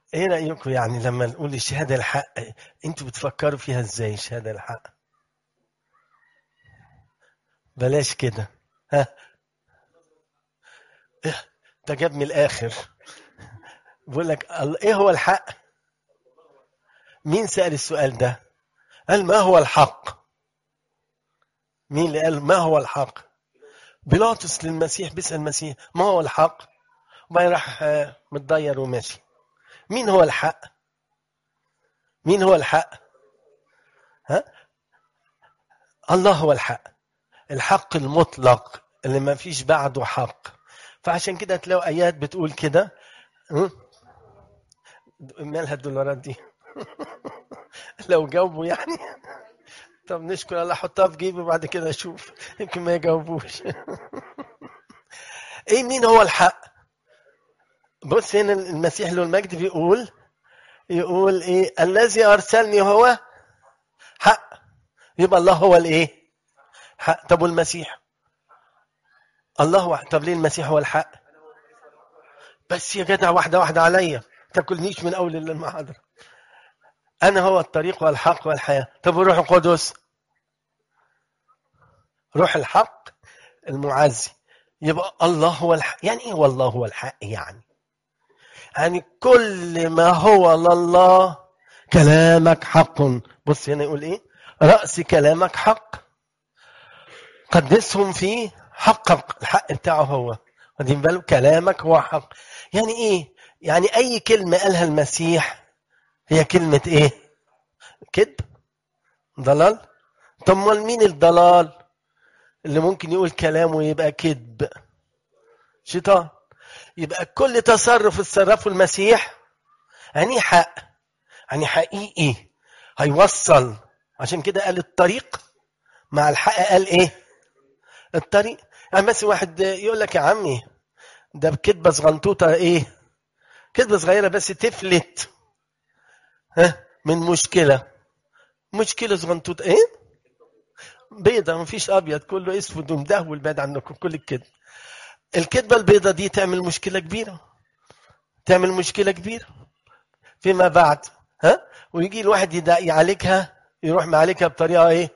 ايه رايكم يعني لما نقول الشهاده الحق انتوا بتفكروا فيها ازاي الشهاده الحق بلاش كده ها إيه، ده جاب من الاخر بقول لك ال- ايه هو الحق مين سأل السؤال ده قال ما هو الحق مين اللي قال ما هو الحق بيلاطس للمسيح بيسأل المسيح ما هو الحق وبعدين راح آه، متضير وماشي مين هو الحق مين هو الحق ها الله هو الحق الحق المطلق اللي ما فيش بعده حق فعشان كده تلاقوا ايات بتقول كده م? مالها الدولارات دي لو جاوبوا يعني طب نشكر الله احطها في جيبي وبعد كده اشوف يمكن ما يجاوبوش ايه مين هو الحق بص هنا المسيح له المجد بيقول يقول ايه الذي ارسلني هو حق يبقى الله هو الايه حق طب والمسيح الله هو طب ليه المسيح هو الحق بس يا جدع واحده واحده عليا تاكلنيش من اول المحاضره انا هو الطريق والحق والحياه طب والروح القدس روح الحق المعزي يبقى الله هو الحق يعني ايه والله هو الحق يعني يعني كل ما هو لله كلامك حق بص هنا يقول ايه رأس كلامك حق قدسهم فيه حقق الحق بتاعه هو واخدين بالك كلامك هو حق يعني ايه يعني اي كلمة قالها المسيح هي كلمة ايه كذب ضلال طب امال مين الضلال اللي ممكن يقول كلامه يبقى كذب شيطان يبقى كل تصرف اتصرفه المسيح يعني حق يعني حقيقي هيوصل عشان كده قال الطريق مع الحق قال ايه الطريق يعني مثلا واحد يقول لك يا عمي ده بكدبه صغنطوطه ايه كدبه صغيره بس تفلت ها من مشكله مشكله صغنطوطه ايه بيضة مفيش ابيض كله اسود ومدهول بعد عنكم كل الكذب الكذبه البيضة دي تعمل مشكله كبيره تعمل مشكله كبيره فيما بعد ها ويجي الواحد يدا- يعالجها يروح معالجها بطريقه ايه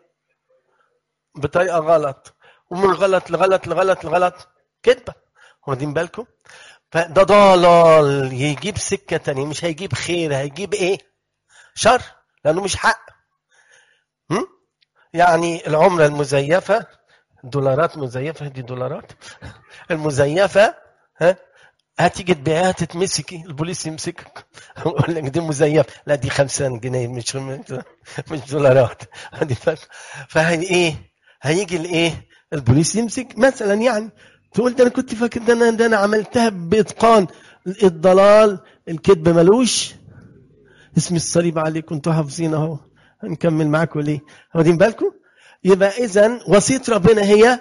بطريقه غلط ومن غلط لغلط لغلط لغلط كذبه واخدين بالكم فده ضلال يجيب سكه تانية مش هيجيب خير هيجيب ايه شر لانه مش حق هم؟ يعني العمله المزيفه دولارات مزيفه دي دولارات المزيفه ها هتيجي تبيعها تتمسكي البوليس يمسكك يقول لك دي مزيف لا دي 50 جنيه مش مش دولارات هذه فرق. فهي ايه هيجي الايه البوليس يمسك مثلا يعني تقول ده انا كنت فاكر ده انا ده انا عملتها باتقان الضلال الكذب ملوش اسم الصليب عليكم انتوا حافظين اهو هنكمل معاكم ليه واخدين بالكم يبقى اذا وصيه ربنا هي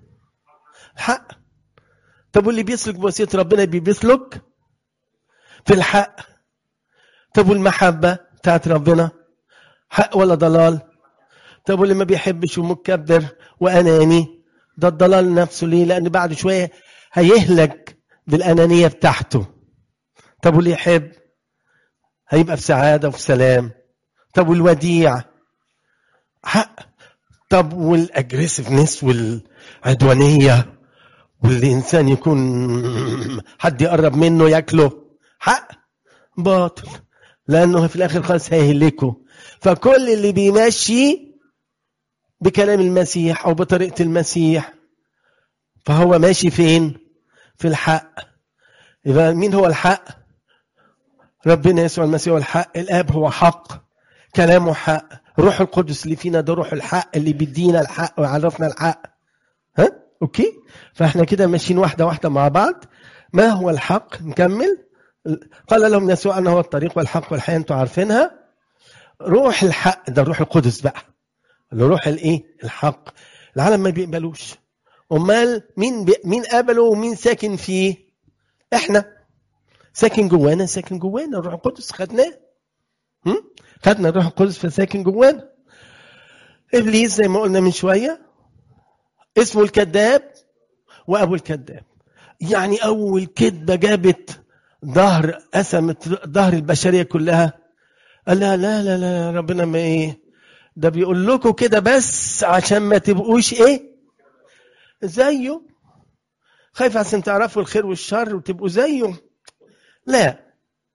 حق طب واللي بيسلك بوصيه ربنا بي- بيسلك في الحق طب والمحبه بتاعت ربنا حق ولا ضلال طب واللي ما بيحبش ومكبر واناني ده الضلال نفسه ليه لان بعد شويه هيهلك بالانانيه بتاعته طب واللي يحب هيبقى في سعاده وفي سلام طب والوديع حق طب والاجريسفنس والعدوانيه والانسان يكون حد يقرب منه ياكله حق باطل لانه في الاخر خالص هيهلكه فكل اللي بيمشي بكلام المسيح او بطريقه المسيح فهو ماشي فين في الحق يبقى مين هو الحق ربنا يسوع المسيح هو الحق الاب هو حق كلامه حق روح القدس اللي فينا ده روح الحق اللي بيدينا الحق ويعرفنا الحق ها اوكي فاحنا كده ماشيين واحده واحده مع بعض ما هو الحق نكمل قال لهم يسوع انه هو الطريق والحق والحياه انتوا عارفينها روح الحق ده الروح القدس بقى اللي روح الايه الحق العالم ما بيقبلوش امال مين بي... مين قبله ومين ساكن فيه احنا ساكن جوانا ساكن جوانا الروح القدس خدناه هم؟ خدنا الروح القدس فساكن جوانا ابليس زي ما قلنا من شويه اسمه الكذاب وابو الكذاب يعني اول كذبه جابت ظهر قسمت ظهر البشريه كلها قال لها لا لا لا ربنا ما ايه ده بيقول لكم كده بس عشان ما تبقوش ايه زيه خايف عشان تعرفوا الخير والشر وتبقوا زيه لا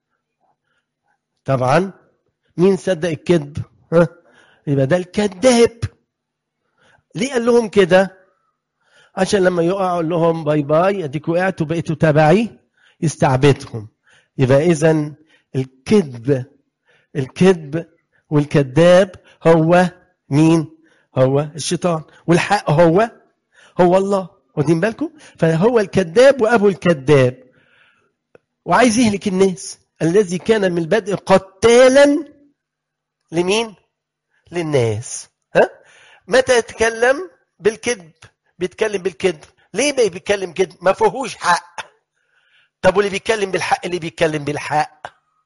طبعا مين صدق الكذب ها يبقى ده الكذاب ليه قال لهم كده عشان لما يقعوا يقول لهم باي باي اديكوا وقعتوا بقيتوا تبعي يستعبدهم يبقى اذا الكذب الكذب والكذاب هو مين هو الشيطان والحق هو هو الله واخدين بالكم فهو الكذاب وابو الكذاب وعايز يهلك الناس الذي كان من البدء قتالا لمين للناس ها متى يتكلم بالكذب بيتكلم بالكذب ليه ما بيتكلم كذب ما فيهوش حق طب واللي بيتكلم بالحق اللي بيتكلم بالحق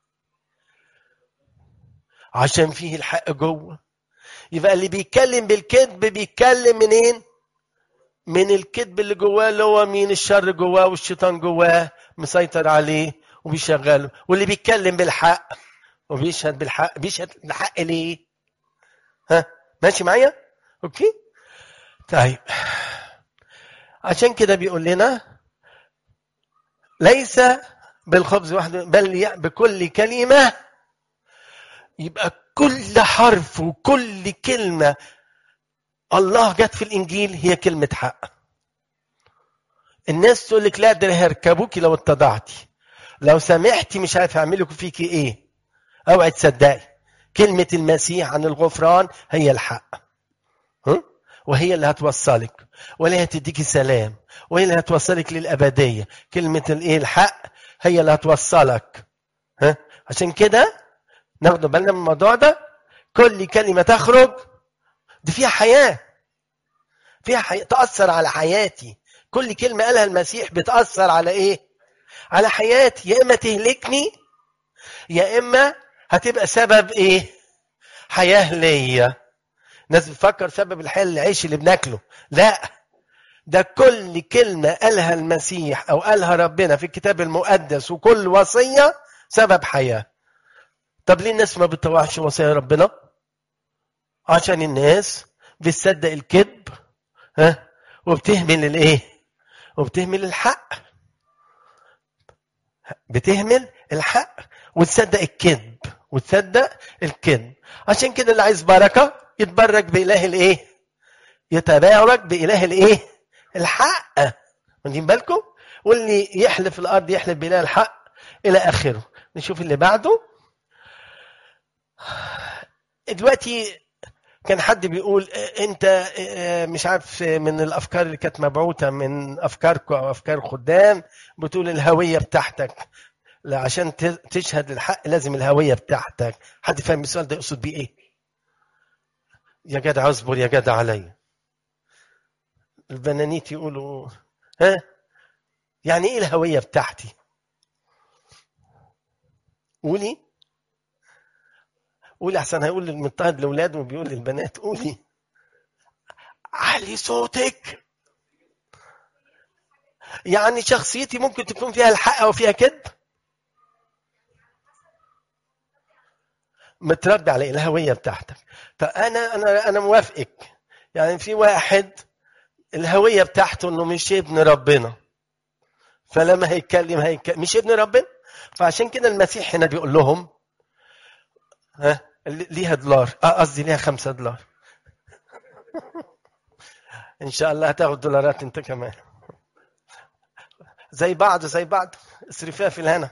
عشان فيه الحق جوه يبقى اللي بيتكلم بالكذب بيتكلم منين من الكذب اللي جواه اللي هو مين الشر جواه والشيطان جواه مسيطر عليه وبيشغله واللي بيتكلم بالحق وبيشهد بالحق بيشهد بالحق ليه ها ماشي معايا اوكي طيب عشان كده بيقول لنا ليس بالخبز وحده بل بكل كلمة يبقى كل حرف وكل كلمة الله جت في الإنجيل هي كلمة حق الناس تقول لك لا ده هركبوكي لو اتضعتي لو سمحتي مش عارف اعمل لكم فيكي ايه اوعي تصدقي كلمة المسيح عن الغفران هي الحق ها؟ وهي اللي هتوصلك ولا هتديكي سلام وهي اللي هتوصلك للأبدية كلمة الايه الحق هي اللي هتوصلك ها؟ عشان كده ناخد بالنا من الموضوع ده كل كلمة تخرج دي فيها حياة فيها حياة تأثر على حياتي كل كلمة قالها المسيح بتأثر على ايه على حياتي يا إما تهلكني يا إما هتبقى سبب ايه حياة ليا ناس بتفكر سبب الحياة العيش اللي بناكله لا ده كل كلمة قالها المسيح أو قالها ربنا في الكتاب المقدس وكل وصية سبب حياة طب ليه الناس ما بتطوعش وصايا ربنا عشان الناس بتصدق الكذب ها وبتهمل الايه وبتهمل الحق بتهمل الحق وتصدق الكذب وتصدق الكذب عشان كده اللي عايز بركه يتبرك باله الايه يتبارك باله الايه الحق واخدين بالكم واللي يحلف الارض يحلف باله الحق الى اخره نشوف اللي بعده دلوقتي كان حد بيقول انت مش عارف من الافكار اللي كانت مبعوثه من افكاركم او افكار خدام بتقول الهويه بتاعتك لا عشان تشهد للحق لازم الهويه بتاعتك حد فاهم السؤال ده يقصد بيه ايه يا جدع اصبر يا جدع عليا البنانيت يقولوا ها يعني ايه الهويه بتاعتي قولي قولي احسن هيقول المضطهد لاولاده وبيقول للبنات قولي علي صوتك يعني شخصيتي ممكن تكون فيها الحق او فيها كذب متربي على الهويه بتاعتك فانا انا انا موافقك يعني في واحد الهويه بتاعته انه مش ابن ربنا فلما هيتكلم هيتكلم مش ابن ربنا فعشان كده المسيح هنا بيقول لهم ها ليها دولار اه قصدي ليها خمسة دولار ان شاء الله هتاخد دولارات انت كمان زي بعض زي بعض اصرفيها في الهنا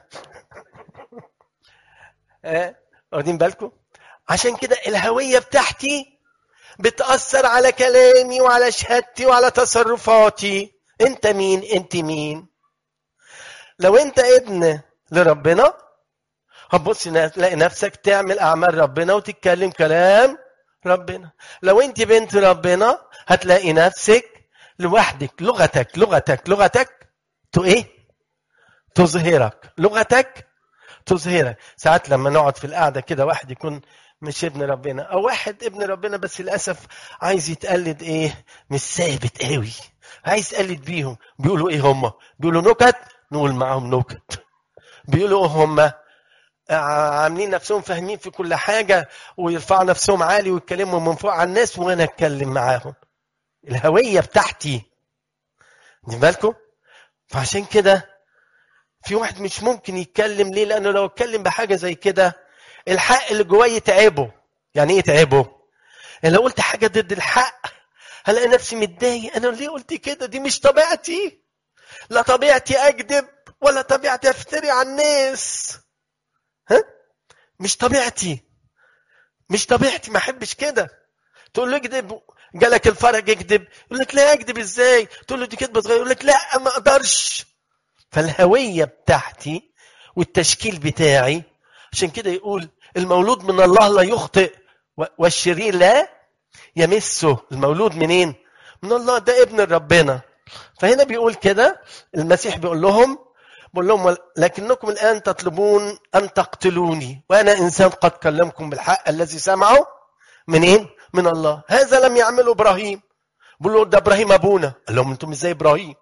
اه واخدين بالكم عشان كده الهوية بتاعتي بتأثر على كلامي وعلى شهادتي وعلى تصرفاتي انت مين انت مين لو انت ابن لربنا هتبص تلاقي نفسك تعمل اعمال ربنا وتتكلم كلام ربنا لو انت بنت ربنا هتلاقي نفسك لوحدك لغتك لغتك لغتك تو ايه تظهرك لغتك تظهرك ساعات لما نقعد في القعده كده واحد يكون مش ابن ربنا او واحد ابن ربنا بس للاسف عايز يتقلد ايه مش ثابت قوي عايز يقلد بيهم بيقولوا ايه هم بيقولوا نكت نقول معاهم نكت بيقولوا هم عاملين نفسهم فاهمين في كل حاجة ويرفعوا نفسهم عالي ويتكلموا من فوق على الناس وأنا أتكلم معاهم الهوية بتاعتي دي بالكم فعشان كده في واحد مش ممكن يتكلم ليه لأنه لو اتكلم بحاجة زي كده الحق اللي جواه يتعبه يعني ايه يتعبه يعني لو قلت حاجة ضد الحق هلاقي نفسي متضايق انا ليه قلت كده دي مش طبيعتي لا طبيعتي اكذب ولا طبيعتي افتري على الناس ها مش طبيعتي مش طبيعتي ما احبش كده تقول له اكذب جالك الفرج اكذب يقول لك لا اكذب ازاي تقول له دي كذبه صغيره يقول لك لا ما اقدرش فالهويه بتاعتي والتشكيل بتاعي عشان كده يقول المولود من الله لا يخطئ والشرير لا يمسه المولود منين من الله ده ابن ربنا فهنا بيقول كده المسيح بيقول لهم بيقول لهم لكنكم الان تطلبون ان تقتلوني وانا انسان قد كلمكم بالحق الذي سمعه منين من الله هذا لم يعمله ابراهيم بيقول له ده ابراهيم ابونا قال لهم انتم ازاي ابراهيم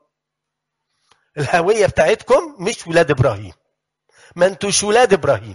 الهويه بتاعتكم مش ولاد ابراهيم ما انتوش ولاد ابراهيم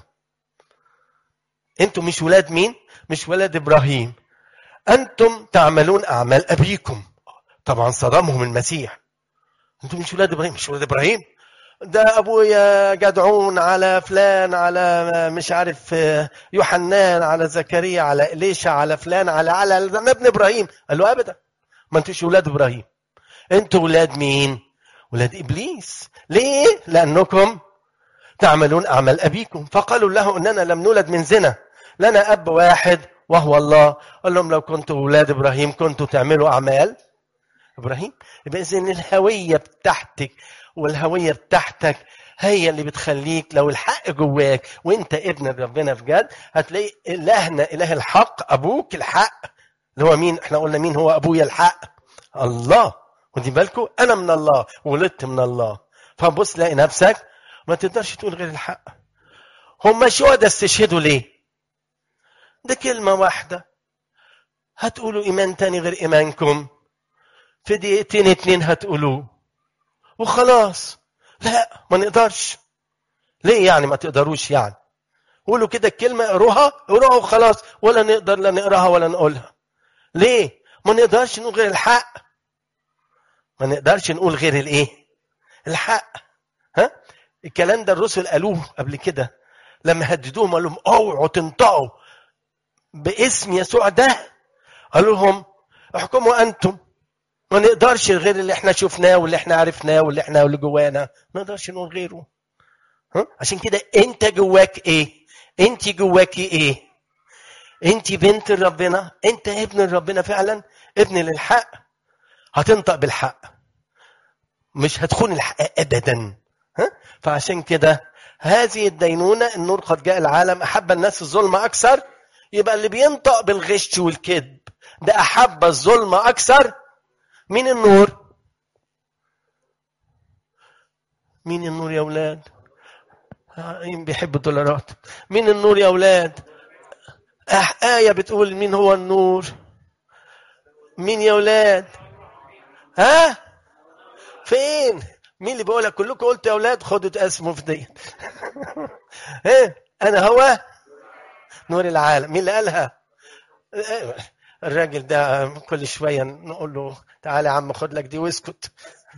انتم مش ولاد مين مش ولاد ابراهيم انتم تعملون اعمال ابيكم طبعا صدمهم المسيح انتم مش ولاد ابراهيم مش ولاد ابراهيم ده ابويا جدعون على فلان على مش عارف يوحنان على زكريا على اليشا على فلان على على انا ابن ابراهيم قال له ابدا ما انتوش ولاد ابراهيم انتوا ولاد مين ولاد ابليس ليه لانكم تعملون اعمال ابيكم فقالوا له اننا لم نولد من زنا لنا اب واحد وهو الله قال لهم لو كنتوا اولاد ابراهيم كنتوا تعملوا اعمال ابراهيم يبقى اذا الهويه بتاعتك والهويه بتاعتك هي اللي بتخليك لو الحق جواك وانت ابن ربنا بجد هتلاقي الهنا اله الحق ابوك الحق اللي هو مين احنا قلنا مين هو ابويا الحق الله ودي بالكم انا من الله ولدت من الله فبص تلاقي نفسك ما تقدرش تقول غير الحق هم شهداء استشهدوا ليه ده كلمة واحدة هتقولوا إيمان تاني غير إيمانكم في دقيقتين اتنين هتقولوه وخلاص لا ما نقدرش ليه يعني ما تقدروش يعني قولوا كده الكلمة اقروها اقروها وخلاص ولا نقدر لا نقراها ولا نقولها ليه ما نقدرش نقول غير الحق ما نقدرش نقول غير الايه الحق ها الكلام ده الرسل قالوه قبل كده لما هددوهم قال لهم اوعوا تنطقوا باسم يسوع ده قالوا لهم احكموا انتم ما نقدرش غير اللي احنا شفناه واللي احنا عرفناه واللي احنا واللي جوانا ما نقدرش نقول غيره ها؟ عشان كده انت جواك ايه انت جواكي ايه انت بنت ربنا انت ابن ربنا فعلا ابن للحق هتنطق بالحق مش هتخون الحق ابدا ها؟ فعشان كده هذه الدينونة النور قد جاء العالم أحب الناس الظلم أكثر يبقى اللي بينطق بالغش والكذب ده أحب الظلم أكثر مين النور مين النور يا أولاد بيحب الدولارات مين النور يا أولاد أح آية بتقول مين هو النور مين يا أولاد ها فين مين اللي بيقولها كلكم قلت يا اولاد خدوا تقسموا في ديت ايه انا هو نور العالم مين اللي قالها الراجل ده كل شويه نقول له تعالى يا عم خد لك دي واسكت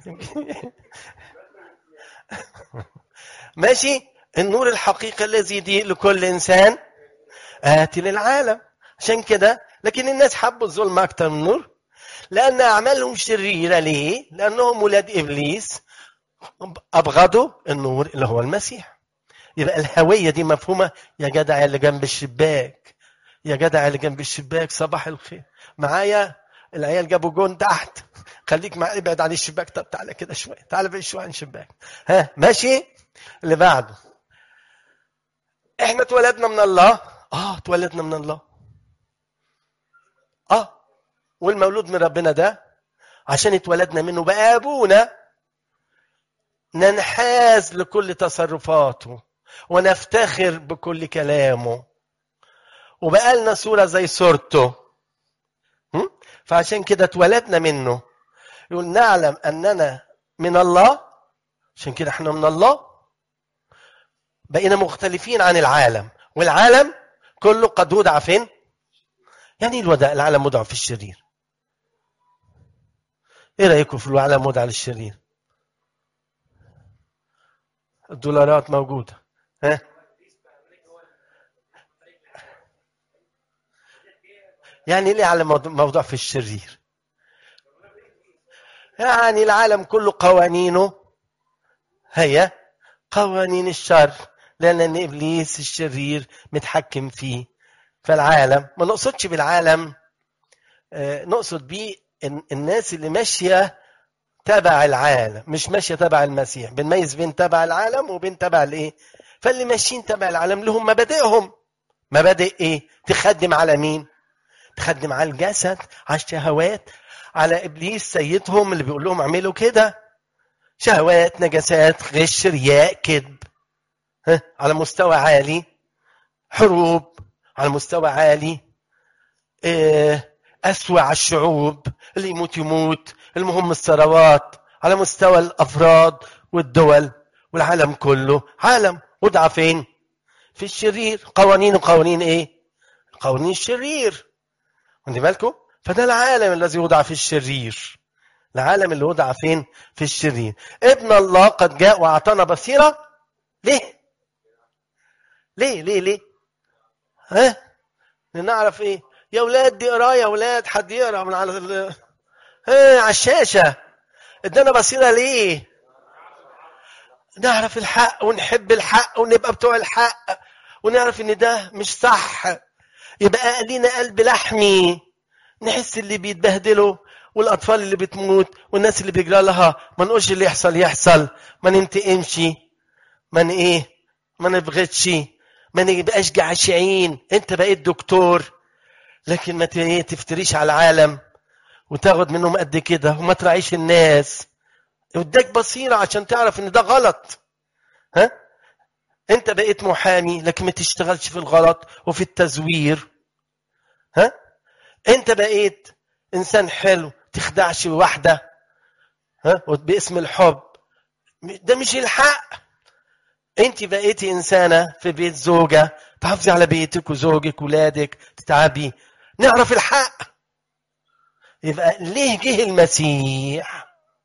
ماشي النور الحقيقي الذي يضيء لكل انسان آتي للعالم عشان كده لكن الناس حبوا الظلم اكتر من النور لان اعمالهم شريره ليه لانهم ولاد ابليس ابغضوا النور اللي هو المسيح يبقى الهويه دي مفهومه يا جدع اللي جنب الشباك يا جدع اللي جنب الشباك صباح الخير معايا العيال جابوا جون تحت خليك مع ابعد عن الشباك طب تعالى كده شويه تعالى بعيد شويه عن الشباك ها ماشي اللي بعده احنا اتولدنا من الله اه اتولدنا من الله اه والمولود من ربنا ده عشان اتولدنا منه بقى ابونا ننحاز لكل تصرفاته ونفتخر بكل كلامه وبقى لنا صورة زي صورته فعشان كده اتولدنا منه يقول نعلم أننا من الله عشان كده احنا من الله بقينا مختلفين عن العالم والعالم كله قد وضع فين يعني ايه الوداع العالم وضع في الشرير ايه رايكم في العالم وضع للشرير الدولارات موجوده ها يعني ليه على موضوع في الشرير يعني العالم كله قوانينه هي قوانين الشر لأن إبليس الشرير متحكم فيه فالعالم ما نقصدش بالعالم آه، نقصد بيه الناس اللي ماشية تبع العالم مش ماشية تبع المسيح بنميز بين تبع العالم وبين تبع الايه فاللي ماشيين تبع العالم لهم مبادئهم مبادئ ايه تخدم على مين تخدم على الجسد على الشهوات على ابليس سيدهم اللي بيقول لهم اعملوا كده شهوات نجاسات غش رياء كذب ها؟ على مستوى عالي حروب على مستوى عالي إيه أسوأ على الشعوب اللي يموت يموت المهم الثروات على مستوى الأفراد والدول والعالم كله عالم وضع فين في الشرير قوانين قوانين ايه قوانين الشرير واخدين بالكم فده العالم الذي وضع في الشرير العالم اللي وضع فين في الشرير ابن الله قد جاء واعطانا بصيره ليه ليه ليه ليه ها نعرف ايه يا ولاد دي قرايه يا ولاد حد يقرا من على ال... ها على الشاشه ادانا بصيره ليه نعرف الحق ونحب الحق ونبقى بتوع الحق ونعرف ان ده مش صح يبقى لينا قلب لحمي نحس اللي بيتبهدلوا والاطفال اللي بتموت والناس اللي بيجرى لها ما نقولش اللي يحصل يحصل ما ننتقمش ما ايه ما نبغتش ما نبقاش جعشعين انت بقيت دكتور لكن ما تفتريش على العالم وتاخد منهم قد كده وما تراعيش الناس اداك بصيره عشان تعرف ان ده غلط ها انت بقيت محامي لكن ما تشتغلش في الغلط وفي التزوير ها انت بقيت انسان حلو تخدعش واحده ها باسم الحب ده مش الحق انت بقيتي انسانه في بيت زوجه تحافظي على بيتك وزوجك ولادك تتعبي نعرف الحق يبقى ليه جه المسيح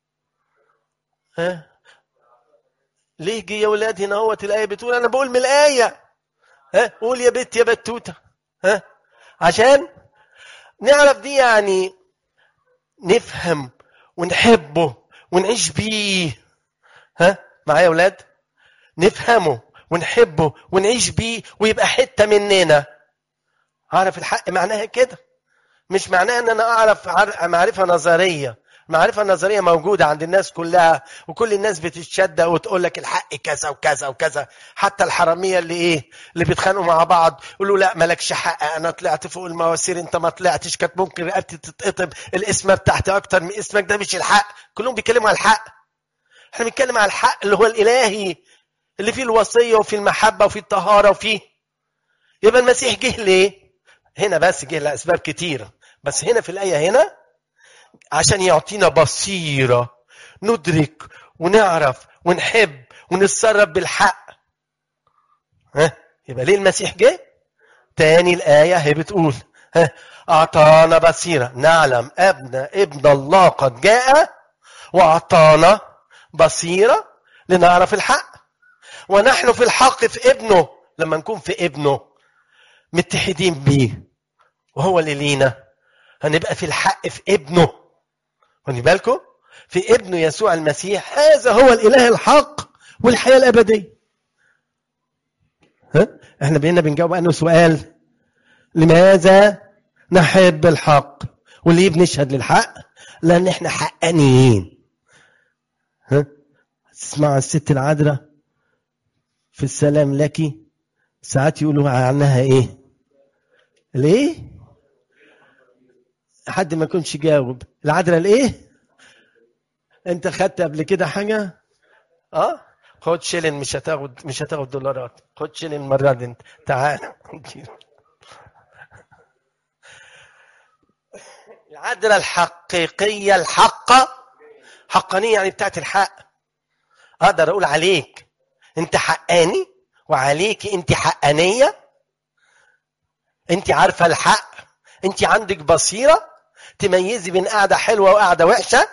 ها ليه جه يا ولاد هنا هوت الايه بتقول انا بقول من الايه ها قول يا بت يا بتوته ها عشان نعرف دي يعني نفهم ونحبه ونعيش بيه ها معايا يا ولاد نفهمه ونحبه ونعيش بيه ويبقى حته مننا اعرف الحق معناها كده مش معناها ان انا اعرف معرفه نظريه المعرفه النظريه موجوده عند الناس كلها وكل الناس بتتشدى وتقول لك الحق كذا وكذا وكذا حتى الحراميه اللي ايه اللي بيتخانقوا مع بعض يقولوا لا مالكش حق انا طلعت فوق المواسير انت ما طلعتش كانت ممكن رقبتي تتقطم الاسم بتاعتي اكتر من اسمك ده مش الحق كلهم بيتكلموا على الحق احنا بنتكلم على الحق اللي هو الالهي اللي فيه الوصيه وفيه المحبه وفيه الطهاره وفيه يبقى المسيح جه ليه هنا بس جه لاسباب كتيره بس هنا في الايه هنا عشان يعطينا بصيرة ندرك ونعرف ونحب ونتصرف بالحق ها يبقى ليه المسيح جه تاني الآية هي بتقول ها أعطانا بصيرة نعلم ابن ابن الله قد جاء وأعطانا بصيرة لنعرف الحق ونحن في الحق في ابنه لما نكون في ابنه متحدين بيه وهو اللي لينا هنبقى في الحق في ابنه خدي بالكم في ابنه يسوع المسيح هذا هو الاله الحق والحياه الابديه ها احنا بقينا بنجاوب انه سؤال لماذا نحب الحق وليه بنشهد للحق لان احنا حقانيين ها تسمعوا الست العذراء في السلام لك ساعات يقولوا عنها ايه ليه حد ما يكونش جاوب العذراء الايه انت خدت قبل كده حاجه اه خد شيلن مش هتاخد مش هتاخد دولارات خد شيلن المره دي انت تعال العدلة الحقيقية الحقة حقانية يعني بتاعت الحق أقدر أقول عليك أنت حقاني وعليك انت حقانيه انت عارفه الحق انت عندك بصيره تميزي بين قاعده حلوه وقاعده وحشه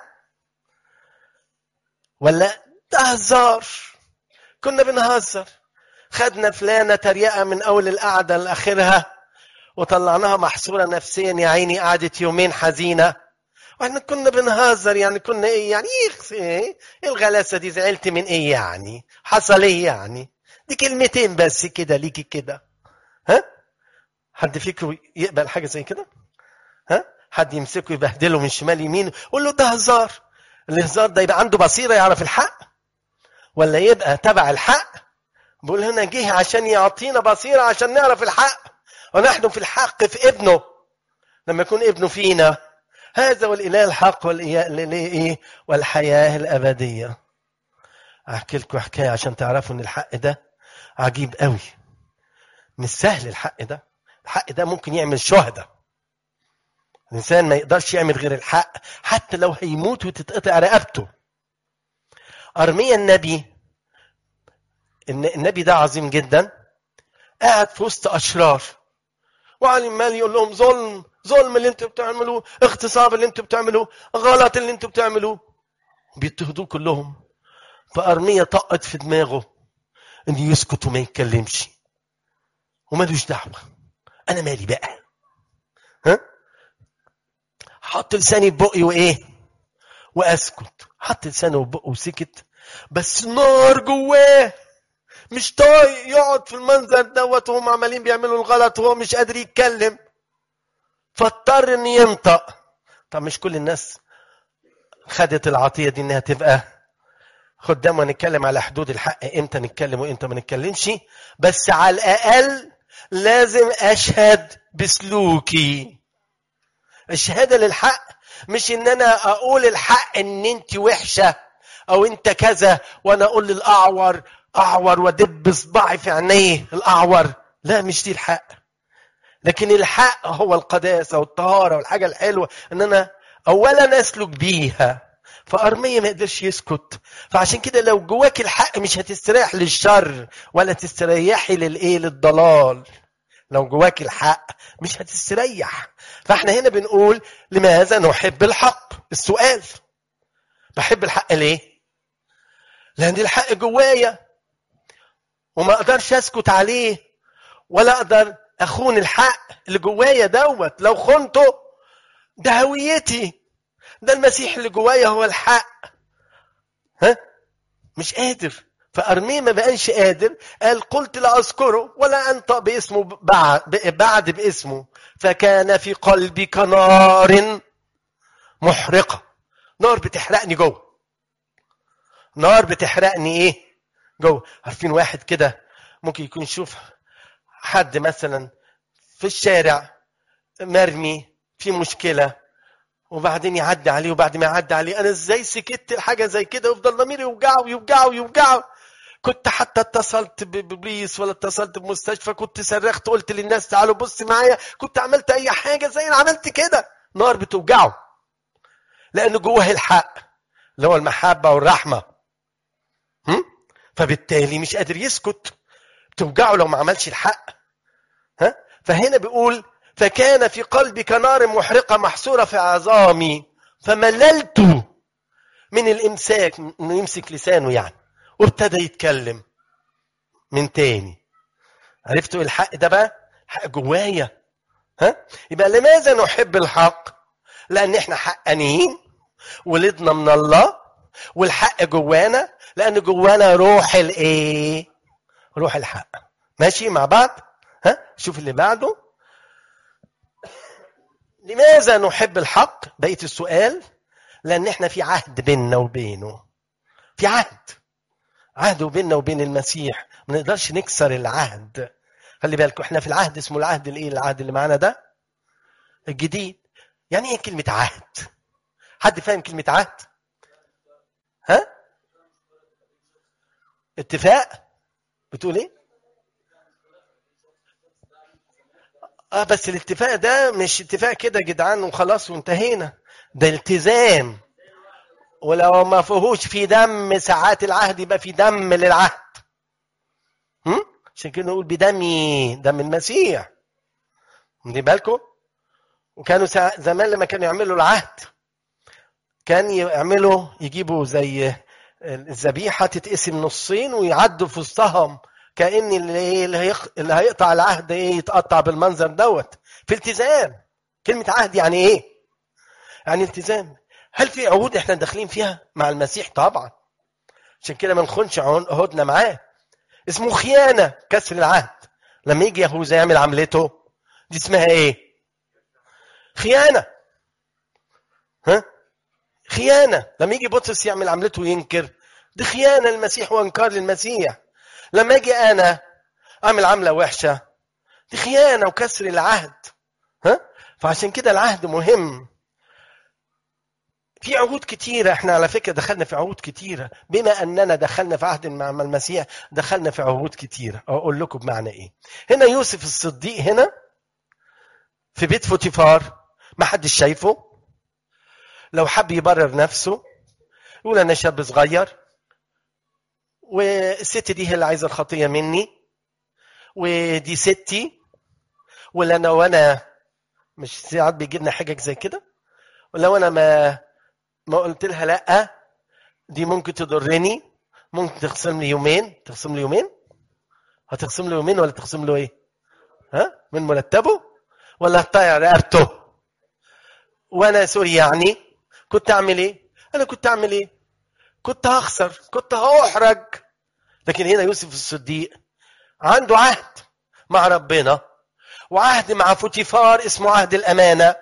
ولا ده هزار كنا بنهزر خدنا فلانه تريقه من اول القعده لاخرها وطلعناها محصوره نفسيا يا عيني قعدت يومين حزينه واحنا كنا بنهزر يعني كنا ايه يعني ايه ايه الغلاسه دي زعلت من ايه يعني حصل ايه يعني دي كلمتين بس كده ليكي كده ها حد فيكم يقبل حاجه زي كده ها حد يمسكه يبهدله من شمال يمين يقول له ده هزار الهزار ده يبقى عنده بصيره يعرف الحق ولا يبقى تبع الحق بيقول هنا جه عشان يعطينا بصيره عشان نعرف الحق ونحن في الحق في ابنه لما يكون ابنه فينا هذا والاله الحق والايه والحياه الابديه احكي لكم حكايه عشان تعرفوا ان الحق ده عجيب قوي مش سهل الحق ده الحق ده ممكن يعمل شهداء الانسان ما يقدرش يعمل غير الحق حتى لو هيموت وتتقطع رقبته ارميا النبي النبي ده عظيم جدا قاعد في وسط اشرار وعلي مال يقول لهم ظلم ظلم اللي انتوا بتعملوه اغتصاب اللي انتوا بتعملوه غلط اللي انتوا بتعملوه بيضطهدوه كلهم فارميا طقت في دماغه انه يسكت وما يتكلمش ومالوش دعوه انا مالي بقى ها حط لساني في بقي وايه واسكت حط لسانه في بقه وسكت بس نار جواه مش طايق يقعد في المنظر دوت وهم عمالين بيعملوا الغلط وهو مش قادر يتكلم فاضطر ان ينطق طب مش كل الناس خدت العطيه دي انها تبقى خدام ونتكلم على حدود الحق امتى نتكلم وامتى ما نتكلمش بس على الاقل لازم اشهد بسلوكي الشهاده للحق مش ان انا اقول الحق ان انت وحشه او انت كذا وانا اقول للاعور اعور وادب صباعي في عينيه الاعور لا مش دي الحق لكن الحق هو القداسه والطهاره والحاجه الحلوه ان انا اولا اسلك بيها فارميه ما يقدرش يسكت فعشان كده لو جواك الحق مش هتستريح للشر ولا تستريحي للايه للضلال لو جواك الحق مش هتستريح فاحنا هنا بنقول لماذا نحب الحق السؤال بحب الحق ليه لان الحق جوايا وما اقدرش اسكت عليه ولا اقدر اخون الحق اللي جوايا دوت لو خنته ده هويتي ده المسيح اللي جوايا هو الحق ها مش قادر فأرميه ما بقاش قادر قال قلت لا أذكره ولا أنطق باسمه بعد, بعد باسمه فكان في قلبي كنار محرقة نار بتحرقني جوه نار بتحرقني ايه جوه عارفين واحد كده ممكن يكون يشوف حد مثلا في الشارع مرمي في مشكلة وبعدين يعدي عليه وبعد ما يعدي عليه انا ازاي سكت الحاجه زي كده ويفضل ضميري يوجعه ويوجعه ويوجعه كنت حتى اتصلت ببوليس ولا اتصلت بمستشفى كنت صرخت قلت للناس تعالوا بص معايا كنت عملت اي حاجه زي ما عملت كده نار بتوجعه لان جواه الحق اللي هو المحبه والرحمه هم؟ فبالتالي مش قادر يسكت بتوجعه لو ما عملش الحق ها فهنا بيقول فكان في قلبي كنار محرقة محصورة في عظامي فمللت من الإمساك إنه يمسك لسانه يعني وابتدى يتكلم من تاني عرفتوا الحق ده بقى حق جوايا ها يبقى لماذا نحب الحق لأن احنا حقانيين ولدنا من الله والحق جوانا لأن جوانا روح الايه روح الحق ماشي مع بعض ها شوف اللي بعده لماذا نحب الحق بقيه السؤال لان احنا في عهد بيننا وبينه في عهد عهد بيننا وبين المسيح ما نقدرش نكسر العهد خلي بالكم احنا في العهد اسمه العهد الايه العهد اللي معانا ده الجديد يعني ايه كلمه عهد حد فاهم كلمه عهد ها اتفاق بتقول ايه اه بس الاتفاق ده مش اتفاق كده يا جدعان وخلاص وانتهينا ده التزام ولو ما فيهوش في دم ساعات العهد يبقى في دم للعهد هم؟ عشان كده نقول بدمي دم المسيح واخدين بالكم وكانوا سا- زمان لما كانوا يعملوا العهد كان يعملوا يجيبوا زي الذبيحه تتقسم نصين ويعدوا في وسطهم كان اللي إيه اللي, هيق... اللي هيقطع العهد ايه يتقطع بالمنظر دوت في التزام كلمه عهد يعني ايه يعني التزام هل في عهود احنا داخلين فيها مع المسيح طبعا عشان كده ما نخونش عهودنا معاه اسمه خيانه كسر العهد لما يجي يهوذا يعمل عملته دي اسمها ايه خيانه ها خيانه لما يجي بطرس يعمل عملته وينكر دي خيانه للمسيح وانكار للمسيح لما اجي انا اعمل عمله وحشه دي خيانه وكسر العهد ها فعشان كده العهد مهم في عهود كتيرة احنا على فكرة دخلنا في عهود كتيرة بما اننا دخلنا في عهد مع المسيح دخلنا في عهود كتيرة اقول لكم بمعنى ايه هنا يوسف الصديق هنا في بيت فوتيفار ما حدش شايفه لو حب يبرر نفسه يقول انا شاب صغير والست دي هي اللي عايزه الخطيه مني ودي ستي ولا انا وانا مش ساعات بيجي لنا حاجه زي كده ولو انا ما ما قلت لها لا دي ممكن تضرني ممكن تخصم لي يومين تخصم لي يومين هتخصم له يومين ولا تخصم له ايه ها من مرتبه ولا هتطيع رقبته وانا سوري يعني كنت اعمل ايه انا كنت اعمل ايه كنت هخسر كنت هاحرج لكن هنا يوسف الصديق عنده عهد مع ربنا وعهد مع فوتيفار اسمه عهد الامانه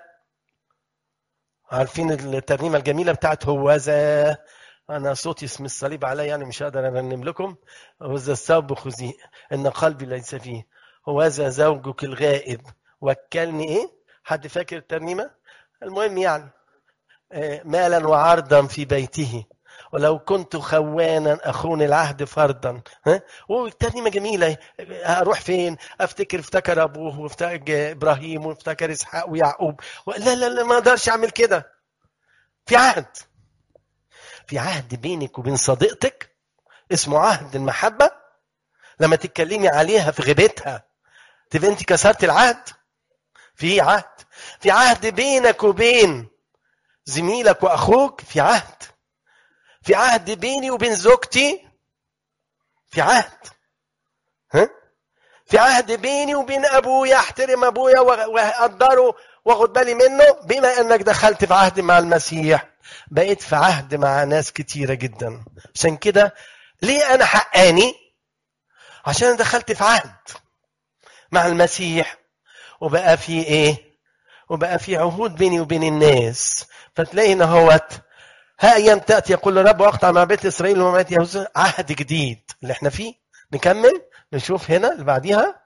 عارفين الترنيمه الجميله بتاعت هوذا انا صوتي اسم الصليب علي يعني مش هقدر ارنم لكم هوذا الثوب خزي ان قلبي ليس فيه هوذا زوجك الغائب وكلني ايه حد فاكر الترنيمه المهم يعني آه، مالا وعرضا في بيته ولو كنت خوانا اخون العهد فرضا ها والترنيمه جميله اروح فين افتكر افتكر ابوه وافتكر ابراهيم وافتكر اسحاق ويعقوب لا لا لا ما اقدرش اعمل كده في عهد في عهد بينك وبين صديقتك اسمه عهد المحبه لما تتكلمي عليها في غيبتها تبقى انت كسرت العهد في عهد في عهد بينك وبين زميلك واخوك في عهد في عهد بيني وبين زوجتي في عهد ها في عهد بيني وبين ابويا احترم ابويا واقدره واخد بالي منه بما انك دخلت في عهد مع المسيح بقيت في عهد مع ناس كتيره جدا عشان كده ليه انا حقاني عشان أنا دخلت في عهد مع المسيح وبقى في ايه وبقى في عهود بيني وبين الناس فتلاقي ان هوت ها ايام تاتي يقول الرب واقطع مع بيت اسرائيل ومع بيت يهوذا عهد جديد اللي احنا فيه نكمل نشوف هنا اللي بعديها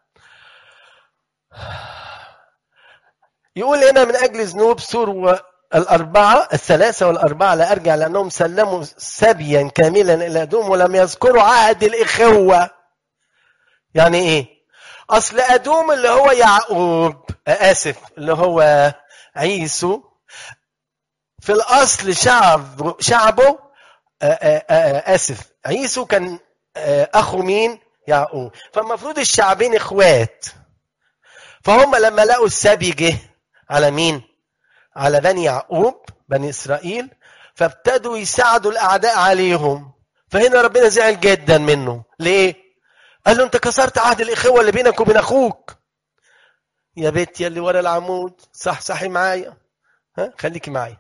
يقول هنا من اجل ذنوب سور الأربعة الثلاثة والأربعة لا أرجع لأنهم سلموا سبيا كاملا إلى أدوم ولم يذكروا عهد الإخوة يعني إيه؟ أصل أدوم اللي هو يعقوب آسف اللي هو عيسو في الأصل شعب شعبه آسف عيسو كان أخو مين؟ يعقوب فالمفروض الشعبين إخوات فهم لما لقوا السبي جه على مين؟ على بني يعقوب بني اسرائيل فابتدوا يساعدوا الاعداء عليهم فهنا ربنا زعل جدا منه ليه قال له انت كسرت عهد الاخوه اللي بينك وبين اخوك يا بنت يا اللي ورا العمود صح صحي معايا ها خليكي معايا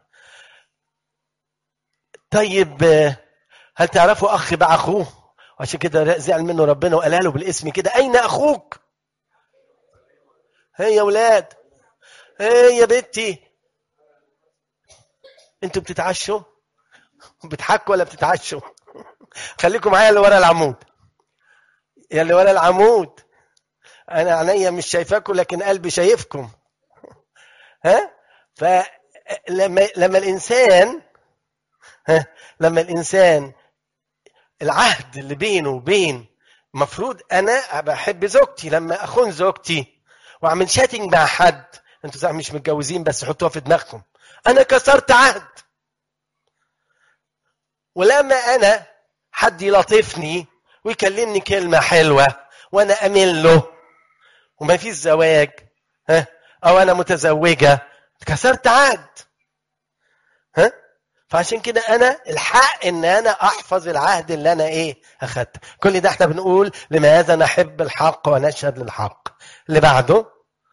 طيب هل تعرفوا اخ باع اخوه عشان كده زعل منه ربنا وقال له بالاسم كده اين اخوك هي يا ولاد هي يا بنتي انتوا بتتعشوا بتحكوا ولا بتتعشوا خليكم معايا اللي ورا العمود يا اللي ورا العمود انا عينيا مش شايفاكم لكن قلبي شايفكم ها فلما لما الانسان ها لما الانسان العهد اللي بينه وبين المفروض انا بحب زوجتي لما اخون زوجتي واعمل شاتنج مع حد انتوا صح مش متجوزين بس حطوها في دماغكم انا كسرت عهد ولما انا حد يلطفني ويكلمني كلمه حلوه وانا امين له وما فيش زواج ها او انا متزوجه كسرت عهد ها فعشان كده انا الحق ان انا احفظ العهد اللي انا ايه اخدته كل ده احنا بنقول لماذا نحب الحق ونشهد للحق اللي بعده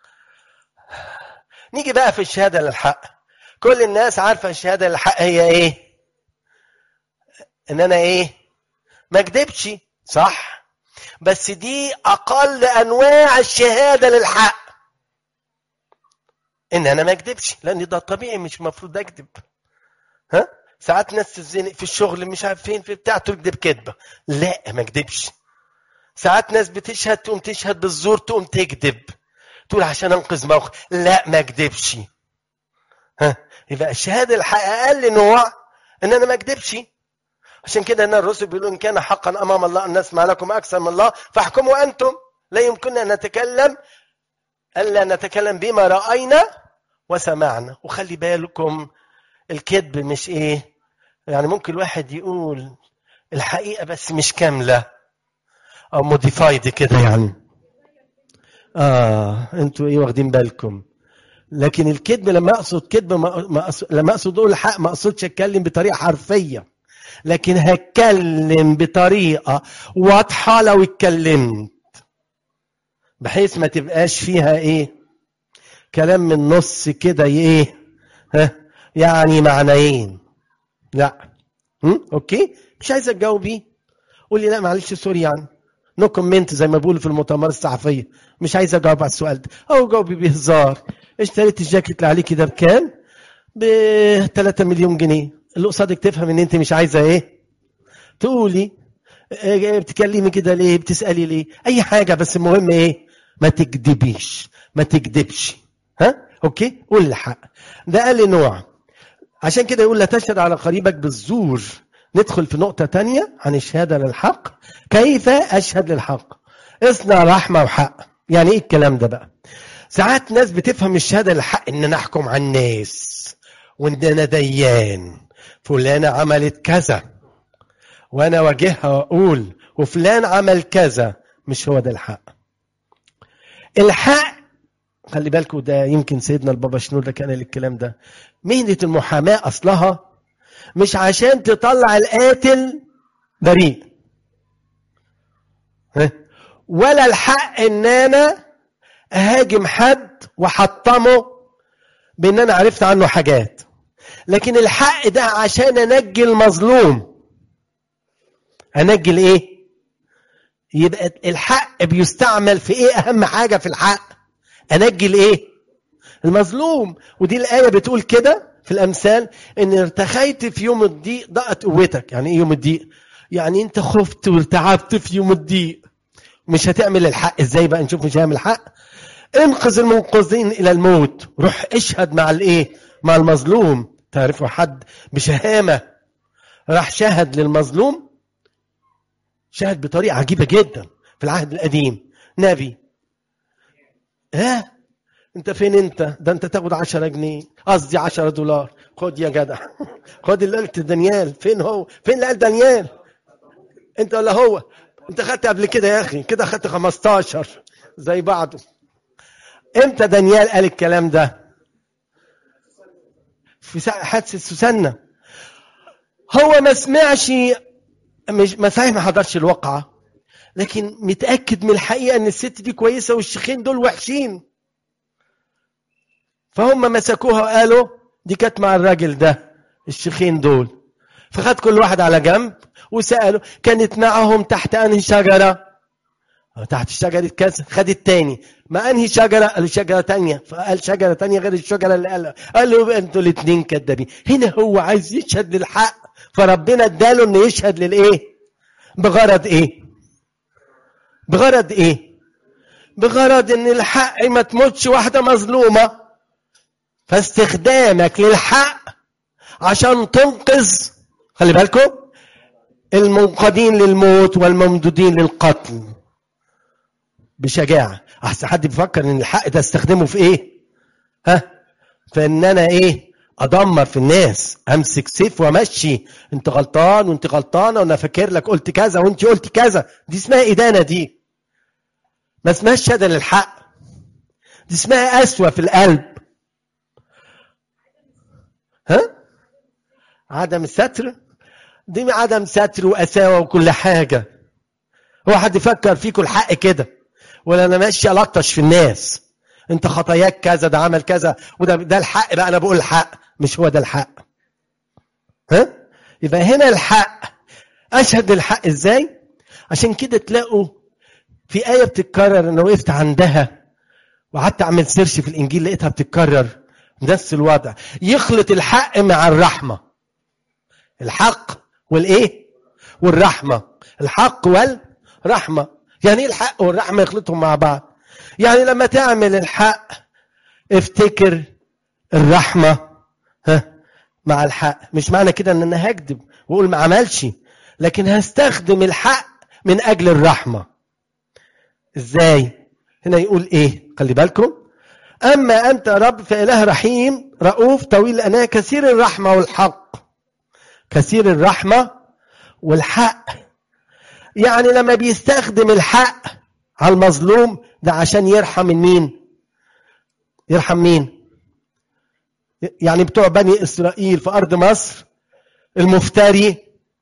نيجي بقى في الشهاده للحق كل الناس عارفه الشهاده للحق هي ايه ان انا ايه ما اكذبش صح بس دي اقل انواع الشهاده للحق ان انا ما اكذبش لان ده طبيعي مش المفروض اكذب ها ساعات ناس تتزنق في الشغل مش عارف فين في بتاع تكذب كذبه لا ما اكذبش ساعات ناس بتشهد تقوم تشهد بالزور تقوم تكذب تقول عشان انقذ موقف لا ما اكذبش ها يبقى الشهاده الحق اقل نوع ان انا ما اكذبش عشان كده ان الرسل بيقولوا ان كان حقا امام الله ان نسمع لكم اكثر من الله فاحكموا انتم لا يمكننا ان نتكلم الا نتكلم بما راينا وسمعنا وخلي بالكم الكذب مش ايه يعني ممكن الواحد يقول الحقيقه بس مش كامله او موديفايد كده يعني اه انتوا ايه واخدين بالكم لكن الكذب لما اقصد كذب ما ما أقصد لما اقصد اقول الحق ما اقصدش اتكلم بطريقه حرفيه لكن هتكلم بطريقه واضحه لو اتكلمت بحيث ما تبقاش فيها ايه كلام من النص كده ايه ها يعني معنيين لا هم؟ اوكي مش عايز تجاوبي قولي لا معلش سوري يعني نو كومنت زي ما بيقولوا في المؤتمرات الصحفيه مش عايز اجاوب على السؤال ده او جاوبي بهزار اشتريت الجاكيت اللي عليكي ده بكام؟ ب 3 مليون جنيه اللي قصادك تفهم ان انت مش عايزه ايه؟ تقولي إيه بتكلمي كده ليه؟ بتسالي ليه؟ اي حاجه بس المهم ايه؟ ما تكذبيش ما تكذبش ها؟ اوكي؟ قول الحق ده اقل نوع عشان كده يقول لا تشهد على قريبك بالزور ندخل في نقطة تانية عن الشهادة للحق كيف أشهد للحق اصنع رحمة وحق يعني ايه الكلام ده بقى ساعات ناس بتفهم الشهادة للحق ان انا احكم على الناس وان انا ديان فلانة عملت كذا وانا واجهها واقول وفلان عمل كذا مش هو ده الحق الحق خلي بالكم ده يمكن سيدنا البابا شنور ده كان قال الكلام ده مهنة المحاماة أصلها مش عشان تطلع القاتل بريء ولا الحق ان انا اهاجم حد واحطمه بان انا عرفت عنه حاجات لكن الحق ده عشان انجي المظلوم انجي الايه يبقى الحق بيستعمل في ايه اهم حاجه في الحق انجي الايه المظلوم ودي الايه بتقول كده في الامثال ان ارتخيت في يوم الضيق ضاقت قوتك يعني ايه يوم الضيق يعني انت خفت وارتعبت في يوم الضيق مش هتعمل الحق ازاي بقى نشوف مش هيعمل الحق انقذ المنقذين الى الموت روح اشهد مع الايه مع المظلوم تعرفوا حد بشهامه راح شهد للمظلوم شهد بطريقه عجيبه جدا في العهد القديم نبي ها انت فين انت ده انت تاخد 10 جنيه قصدي 10 دولار خد يا جدع خد اللي قلت دانيال فين هو فين اللي قال دانيال انت ولا هو انت خدت قبل كده يا اخي كده خدت 15 زي بعضه امتى دانيال قال الكلام ده في حادثه سوسنه هو ما سمعش مش ما صحيح ما حضرش الواقعه لكن متاكد من الحقيقه ان الست دي كويسه والشيخين دول وحشين فهم مسكوها وقالوا دي كانت مع الراجل ده الشيخين دول فخد كل واحد على جنب وسألوا كانت معهم تحت أنهي شجرة تحت شجرة كذا خد التاني ما أنهي شجرة قالوا شجرة تانية فقال شجرة تانية غير الشجرة اللي قالها قالوا انتوا الاتنين كدابين هنا هو عايز يشهد للحق فربنا اداله انه يشهد للايه بغرض ايه بغرض ايه بغرض ان الحق ما تموتش واحدة مظلومة فاستخدامك للحق عشان تنقذ خلي بالكم المنقذين للموت والممدودين للقتل بشجاعة أحسن حد بيفكر إن الحق ده استخدمه في إيه؟ ها؟ فإن أنا إيه؟ أدمر في الناس أمسك سيف وأمشي أنت غلطان وأنت غلطانة وأنا فاكر لك قلت كذا وأنت قلت كذا دي اسمها إدانة دي ما اسمهاش شهاده للحق دي اسمها قسوه في القلب ها عدم الستر دي عدم ستر وقساوه وكل حاجه هو حد يفكر فيكم الحق كده ولا انا ماشي الطش في الناس انت خطاياك كذا ده عمل كذا وده ده الحق بقى انا بقول الحق مش هو ده الحق ها يبقى هنا الحق اشهد الحق ازاي عشان كده تلاقوا في آية بتتكرر أنا وقفت عندها وقعدت أعمل سيرش في الإنجيل لقيتها بتتكرر نفس الوضع يخلط الحق مع الرحمة الحق والإيه؟ والرحمة الحق والرحمة يعني إيه الحق والرحمة يخلطهم مع بعض يعني لما تعمل الحق افتكر الرحمة ها مع الحق مش معنى كده ان انا هكذب واقول ما عملش لكن هستخدم الحق من اجل الرحمه ازاي هنا يقول ايه خلي بالكم اما انت يا رب فاله رحيم رؤوف طويل الاناه كثير الرحمه والحق كثير الرحمه والحق يعني لما بيستخدم الحق على المظلوم ده عشان يرحم من مين يرحم مين يعني بتوع بني اسرائيل في ارض مصر المفتري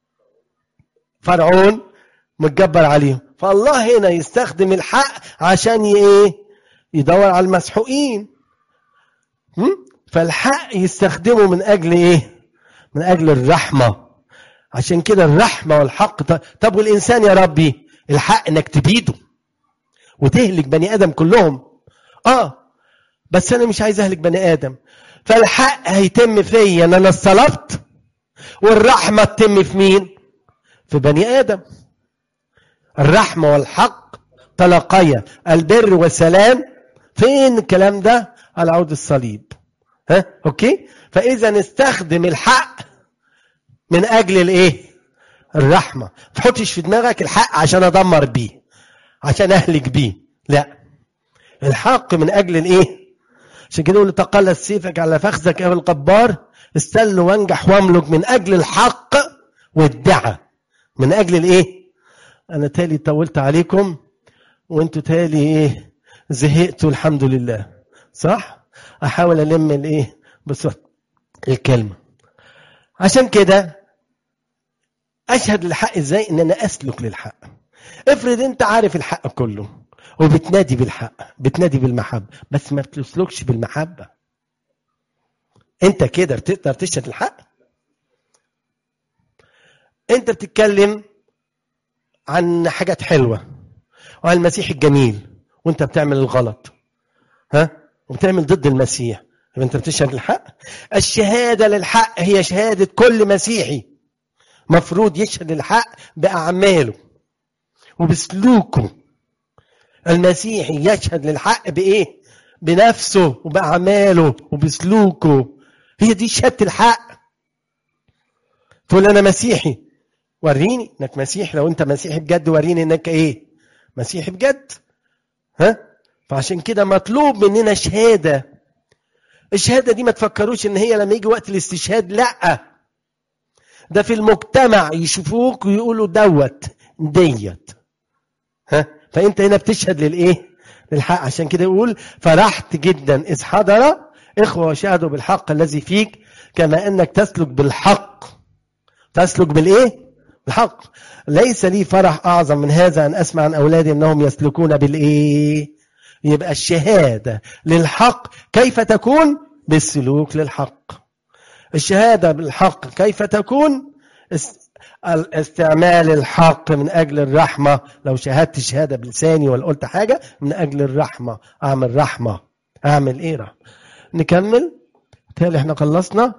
فرعون متجبر عليهم فالله هنا يستخدم الحق عشان ايه يدور على المسحوقين فالحق يستخدمه من اجل ايه من اجل الرحمه عشان كده الرحمه والحق طب والانسان يا ربي الحق انك تبيده وتهلك بني ادم كلهم اه بس انا مش عايز اهلك بني ادم فالحق هيتم فيا ان انا اتصلبت والرحمه تتم في مين في بني ادم الرحمة والحق تلاقيا البر والسلام فين الكلام ده على عود الصليب ها اوكي فاذا نستخدم الحق من اجل الايه الرحمه ما تحطش في دماغك الحق عشان ادمر بيه عشان اهلك بيه لا الحق من اجل الايه عشان كده يقول تقلد سيفك على فخذك يا القبار استل وانجح واملك من اجل الحق والدعة من اجل الايه انا تالي طولت عليكم وانتوا تالي ايه زهقتوا الحمد لله صح احاول الم الايه بس الكلمه عشان كده اشهد للحق ازاي ان انا اسلك للحق افرض انت عارف الحق كله وبتنادي بالحق بتنادي بالمحبه بس ما بتسلكش بالمحبه انت كده تقدر تشهد الحق انت بتتكلم عن حاجات حلوه وعن المسيح الجميل وانت بتعمل الغلط ها وبتعمل ضد المسيح يبقى انت بتشهد الحق الشهاده للحق هي شهاده كل مسيحي مفروض يشهد الحق باعماله وبسلوكه المسيحي يشهد للحق بايه بنفسه وباعماله وبسلوكه هي دي شهاده الحق تقول انا مسيحي وريني انك مسيحي لو انت مسيحي بجد وريني انك ايه مسيحي بجد ها فعشان كده مطلوب مننا شهاده الشهاده دي ما تفكروش ان هي لما يجي وقت الاستشهاد لا ده في المجتمع يشوفوك ويقولوا دوت ديت ها فانت هنا بتشهد للايه للحق عشان كده يقول فرحت جدا اذ حضر اخوه وشهدوا بالحق الذي فيك كما انك تسلك بالحق تسلك بالايه الحق ليس لي فرح أعظم من هذا أن أسمع عن أولادي أنهم يسلكون بالإيه يبقى الشهادة للحق كيف تكون بالسلوك للحق الشهادة بالحق كيف تكون استعمال الحق من أجل الرحمة لو شهدت شهادة بلساني ولا قلت حاجة من أجل الرحمة أعمل رحمة أعمل إيه رحمة نكمل تالي احنا خلصنا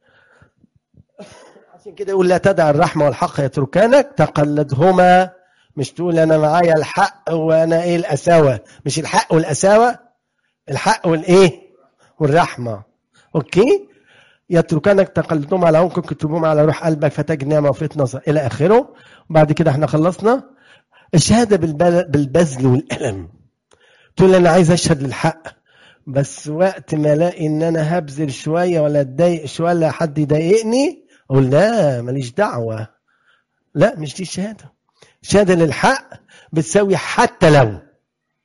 عشان كده يقول لا تدع الرحمة والحق يتركانك تقلدهما مش تقول أنا معايا الحق وأنا إيه الأساوة مش الحق والأساوة الحق والإيه والرحمة أوكي يتركانك تقلدهما على عنقك كتبهما على روح قلبك فتجد نعمة وفيت نظر إلى آخره بعد كده احنا خلصنا الشهادة بالبذل والألم تقول أنا عايز أشهد للحق بس وقت ما الاقي ان انا هبذل شويه ولا اتضايق شويه ولا حد يضايقني اقول لا ماليش دعوه لا مش دي الشهاده الشهاده للحق بتساوي حتى لو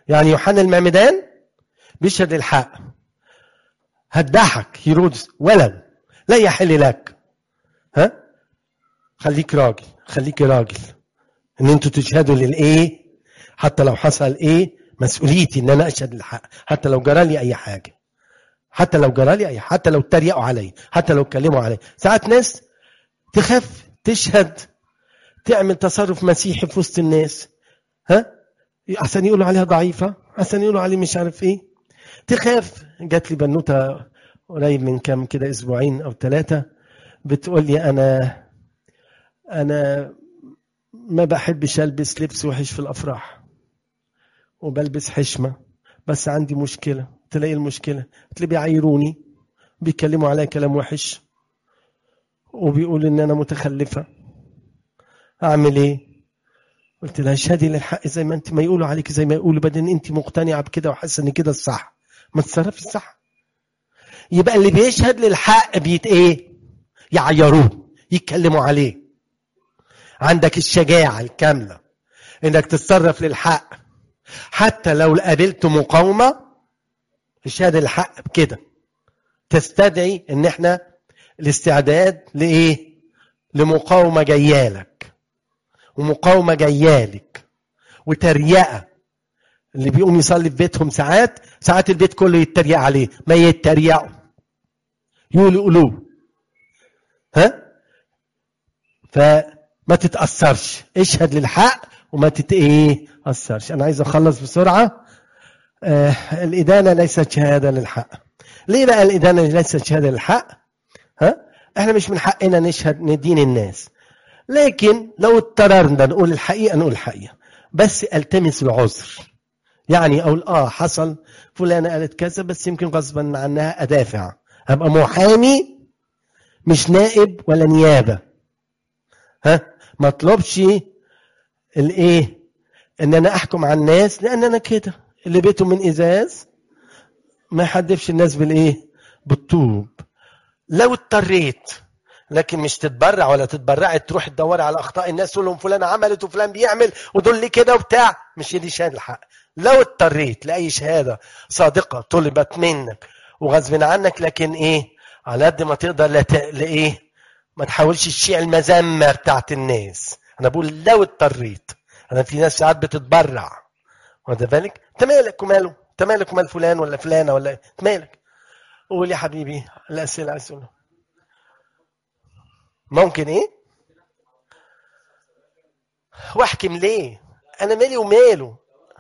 يعني يوحنا المعمدان بيشهد الحق هتضحك هيرودس ولو لا يحل لك ها خليك راجل خليك راجل ان انتوا تشهدوا للايه حتى لو حصل ايه مسؤوليتي ان انا اشهد للحق حتى لو جرى لي اي حاجه حتى لو جرى لي اي حتى لو اتريقوا علي حتى لو اتكلموا علي ساعات ناس تخاف تشهد تعمل تصرف مسيحي في وسط الناس ها عشان يقولوا عليها ضعيفه عشان يقولوا عليه مش عارف ايه تخاف جات لي بنوته قريب من كام كده اسبوعين او ثلاثه بتقول لي انا انا ما بحبش البس لبس وحش في الافراح وبلبس حشمه بس عندي مشكله تلاقي المشكله تلاقي بيعايروني بيتكلموا عليا كلام وحش وبيقولوا ان انا متخلفه اعمل ايه قلت لها اشهدي للحق زي ما انت ما يقولوا عليك زي ما يقولوا بدل انت مقتنعه بكده وحاسه ان كده الصح ما تتصرفي الصح يبقى اللي بيشهد للحق بيت ايه يعيروه يتكلموا عليه عندك الشجاعه الكامله انك تتصرف للحق حتى لو قابلت مقاومه الشهاده للحق بكده تستدعي ان احنا الاستعداد لايه لمقاومه جايالك ومقاومه جايالك وتريقه اللي بيقوم يصلي في بيتهم ساعات ساعات البيت كله يتريق عليه ما يتريقوا يقولوا قلوب ها فما تتاثرش اشهد للحق وما تت ايه اثرش انا عايز اخلص بسرعه آه الادانه ليست شهاده للحق ليه بقى الادانه ليست شهاده للحق ها احنا مش من حقنا نشهد ندين الناس لكن لو اضطررنا نقول الحقيقه نقول الحقيقه بس التمس العذر يعني اقول اه حصل فلانه قالت كذا بس يمكن غصبا عنها ادافع ابقى محامي مش نائب ولا نيابه ها ما اطلبش الايه ان انا احكم على الناس لان انا كده اللي بيته من ازاز ما يحدفش الناس بالايه بالطوب لو اضطريت لكن مش تتبرع ولا تتبرعي تروح تدوري على اخطاء الناس تقول لهم فلان عملت وفلان بيعمل ودول ليه كده وبتاع مش دي شهاده الحق لو اضطريت لاي شهاده صادقه طلبت منك وغصب عنك لكن ايه على قد ما تقدر لا لايه ما تحاولش تشيع المذمه بتاعت الناس انا بقول لو اضطريت انا في ناس ساعات بتتبرع واخد بالك انت مالك وماله انت مالك ومال فلان ولا فلانه ولا انت مالك قول يا حبيبي الاسئله عايز تقولها ممكن ايه واحكم ليه انا مالي وماله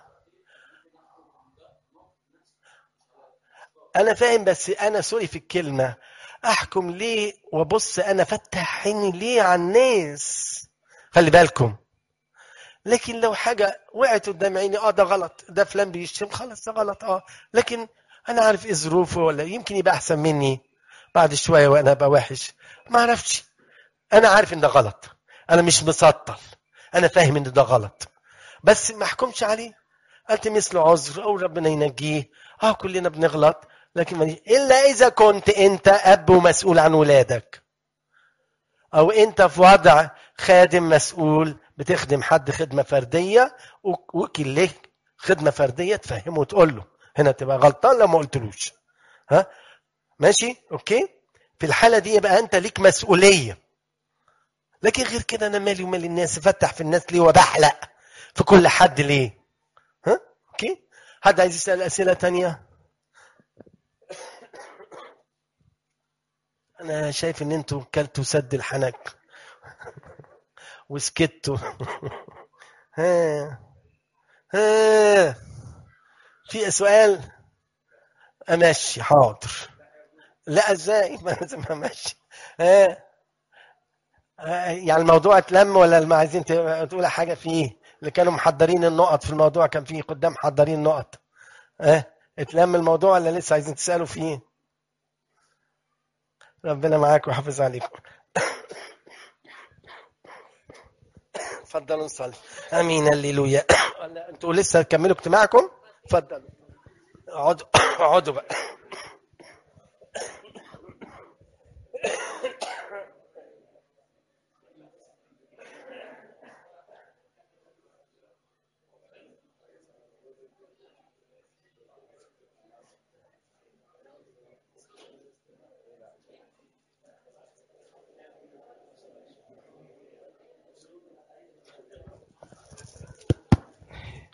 انا فاهم بس انا سوري في الكلمه احكم ليه وابص انا فتح عيني ليه على الناس خلي بالكم لكن لو حاجه وقعت قدام عيني اه ده غلط ده فلان بيشتم خلاص ده غلط اه لكن انا عارف ايه ظروفه ولا يمكن يبقى احسن مني بعد شويه وانا ابقى وحش ما اعرفش انا عارف ان ده غلط انا مش مسطل انا فاهم ان ده غلط بس ما احكمش عليه التمس له عذر او ربنا ينجيه اه كلنا بنغلط لكن ما الا اذا كنت انت اب ومسؤول عن ولادك او انت في وضع خادم مسؤول بتخدم حد خدمه فرديه وكيل لك خدمه فرديه تفهمه وتقول له هنا تبقى غلطان لو ما قلتلوش ها ماشي اوكي في الحاله دي يبقى انت ليك مسؤوليه لكن غير كده انا مالي ومال الناس افتح في الناس ليه وبحلق في كل حد ليه ها اوكي حد عايز يسال اسئله تانية انا شايف ان انتوا كلتوا سد الحنك وسكتوا ها ها في سؤال امشي حاضر لا ازاي ما لازم امشي ها يعني الموضوع اتلم ولا ما عايزين تقول حاجه فيه اللي كانوا محضرين النقط في الموضوع كان فيه قدام محضرين نقط اه اتلم الموضوع ولا لسه عايزين تسالوا فيه ربنا معاك ويحافظ عليكم اتفضلوا نصلي امين هللويا انتوا لسه تكملوا اجتماعكم اتفضلوا اقعدوا اقعدوا بقى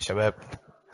شباب